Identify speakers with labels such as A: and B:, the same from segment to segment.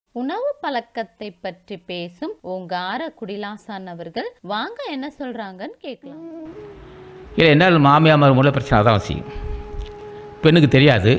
A: உணவு பழக்கத்தை பற்றி பேசும் ஓங்கார குடிலாசான் அவர்கள் வாங்க என்ன சொல்றாங்கன்னு கேட்கலாம்
B: இல்லை என்னால் மாமியார் மூல பிரச்சனை தான் செய்யும் பெண்ணுக்கு தெரியாது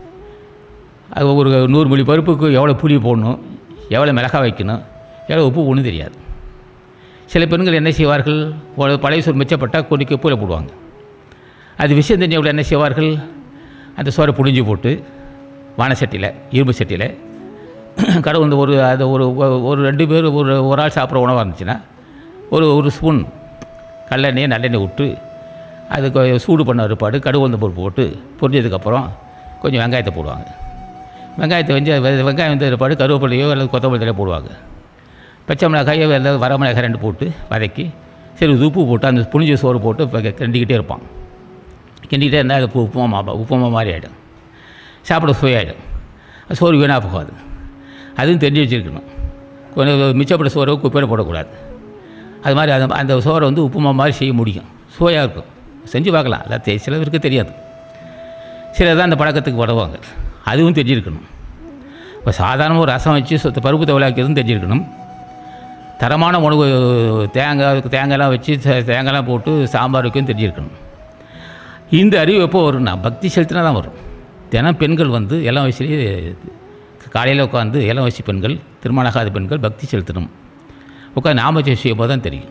B: அது ஒரு நூறு மொழி பருப்புக்கு எவ்வளோ புளி போடணும் எவ்வளோ மிளகாய் வைக்கணும் எவ்வளோ உப்பு போடணும் தெரியாது சில பெண்கள் என்ன செய்வார்கள் ஒரு பழைய சோறு மிச்சப்பட்டால் கொண்டு உப்பில் போடுவாங்க அது விஷயம் தெரிஞ்சவங்க என்ன செய்வார்கள் அந்த சோறை புழிஞ்சு போட்டு வானச்சட்டியில் இரும்பு சட்டியில் கடவுள் வந்து ஒரு அது ஒரு ஒரு ரெண்டு பேர் ஒரு ஒரு ஆள் சாப்பிட்ற உணவாக இருந்துச்சுன்னா ஒரு ஒரு ஸ்பூன் கடலெண்ணெயை நல்லெண்ணெய் விட்டு அது கொ- சூடு பண்ண ஒருபாடு கடுகு உளுந்து பருப்பு போட்டு பொரிஞ்சதுக்கப்புறம் கொஞ்சம் வெங்காயத்தை போடுவாங்க வெங்காயத்தை வந்து வெ- வெங்காயம் வந்து ஒருபாடு கருவேப்பிலையோ அல்லது கொத்தமல்லி தலையோ போடுவாங்க பச்சை மிளகாயோ அல்லது வர மிளகாய் ரெண்டு போட்டு வதக்கி சரி இது உப்பு போட்டு அந்த புளிஞ்ச சோறு போட்டு இப்போ கிண்டிக்கிட்டே இருப்பான் கிண்டிக்கிட்டே இருந்தால் அது உப்பு- உப்புமா மா- உப்புமா மாதிரி ஆகிடும் சாப்பிட சுவையாயிடும் சோறு வீணாக போகாது அதுவும் தெரிஞ்சு வச்சுருக்கணும் கொஞ்சம் மிச்சப்பட்ட சோறை குப்பையில் போடக்கூடாது அது மாதிரி அந்த அந்த சோறை வந்து உப்புமா மாதிரி செய்ய முடியும் சுவையாக இருக்கும் செஞ்சு பார்க்கலாம் அதான் தெ- சிலருக்கு தெரியாது சிலர் தான் அந்த பழக்கத்துக்கு வருவாங்க அதுவும் தெரிஞ்சிருக்கணும் இப்போ சாதாரண ஒரு ரசம் வச்சு சொத்து பருப்பு தவளாக்கிறதும் தெரிஞ்சிருக்கணும் தரமான உணவு தேங்காய் தேங்காய்லாம் வச்சு தே- தேங்காய்லாம் போட்டு சாம்பார் வைக்கவும் தெரிஞ்சிருக்கணும் இந்த அறிவு எப்போ வரும்னா பக்தி செலுத்தினா தான் வரும் தினம் பெண்கள் வந்து இளம் வயசுலேயே காலையில் உட்காந்து இளம் வயசு பெண்கள் திருமணம் ஆகாத பெண்கள் பக்தி செலுத்தணும் உட்காந்து நாம செய்யும் போது தான் தெரியும்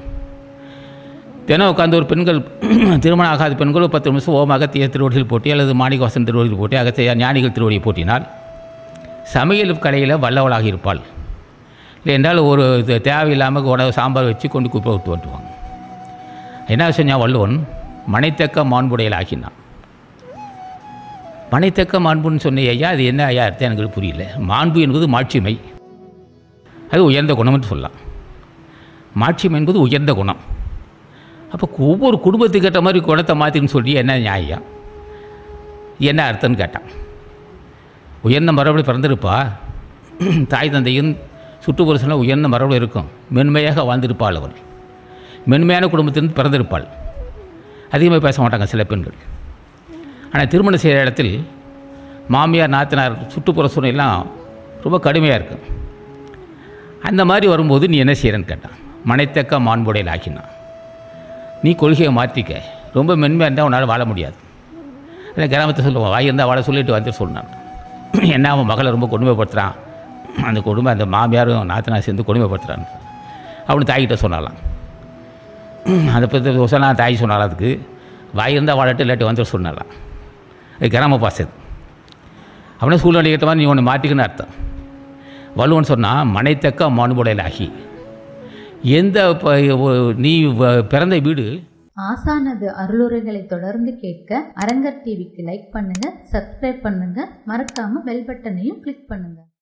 B: தினம் உட்காந்து ஒரு பெண்கள் திருமணம் ஆகாத பெண்கள் ஒரு பத்து நிமிஷம் ஓம் அகத்திய திருவடிகள் போட்டி அல்லது மாணிகவாசன் திருவடிகள் போட்டி அகத்திய ஞானிகள் திருவடியை போட்டினால் சமையல் கலையில் வல்லவளாக இருப்பாள் இல்லை என்றால் ஒரு இது தேவையில்லாமல் உணவு சாம்பார் வச்சு கொண்டு குப்பை விட்டு வந்துடுவாங்க என்ன செஞ்சான் வள்ளுவன் மனைத்தக்க மாண்புடையல் ஆகினான் மனைத்தக்க மாண்புன்னு சொன்ன ஐயா அது என்ன ஐயா அர்த்தம் எனக்கு புரியல மாண்பு என்பது மாட்சிமை அது உயர்ந்த குணம்னு சொல்லலாம் மாட்சிமை என்பது உயர்ந்த குணம் அப்போ ஒவ்வொரு குடும்பத்துக்கு ஏற்ற மாதிரி குணத்தை மாற்றின்னு சொல்லி என்ன நியாயம் என்ன அர்த்தம்னு கேட்டான் உயர்ந்த மரபுல பிறந்திருப்பா தாய் தந்தையும் சுற்றுப்புறத்தில் உயர்ந்த மரபுல இருக்கும் மென்மையாக வாழ்ந்திருப்பாள் அவள் மென்மையான குடும்பத்திலிருந்து பிறந்திருப்பாள் அதிகமாக பேச மாட்டாங்க சில பெண்கள் ஆனால் திருமணம் செய்கிற இடத்தில் மாமியார் நாத்தனார் சுற்றுப்புற சூழ்நிலாம் ரொம்ப கடுமையாக இருக்கும் அந்த மாதிரி வரும்போது நீ என்ன செய்கிறேன்னு கேட்டான் மனைத்தக்க மாண்புடையில் ஆக்கினான் நீ கொள்கையை மாற்றிக்க ரொம்ப மென்மையாக இருந்தால் உன்னால் வாழ முடியாது அந்த கிராமத்தை சொல்லுவான் வாய் இருந்தால் வாழ சொல்லிட்டு வந்து சொன்னான் என்ன அவன் மகளை ரொம்ப கொடுமைப்படுத்துகிறான் அந்த கொடுமை அந்த மாமியாரும் நாத்தனார் சேர்ந்து கொடுமைப்படுத்துகிறான் அவனு தாய்கிட்ட சொன்னாலாம் அதை பற்றி சொன்னா தாய் சொன்னாலாம் அதுக்கு வாய் இருந்தால் வாழட்டு இல்லாட்டி வந்து சொன்னாலாம் அது கிராம பாசது அவனே சூழ்நிலை ஏற்ற மாதிரி நீ ஒன்று மாட்டிக்கன்னு அர்த்தம் வள்ளுவன் சொன்னால் மனைத்தக்க மனுபுடையில் ஆகி எந்த ப- ஒ- நீ வ- பிறந்த வீடு
C: ஆசானது அருளுரைகளை தொடர்ந்து கேட்க அரங்கர் டிவிக்கு லைக் பண்ணுங்க சப்ஸ்கிரைப் பண்ணுங்க மறக்காம பெல் பட்டனையும் கிளிக் பண்ணுங்க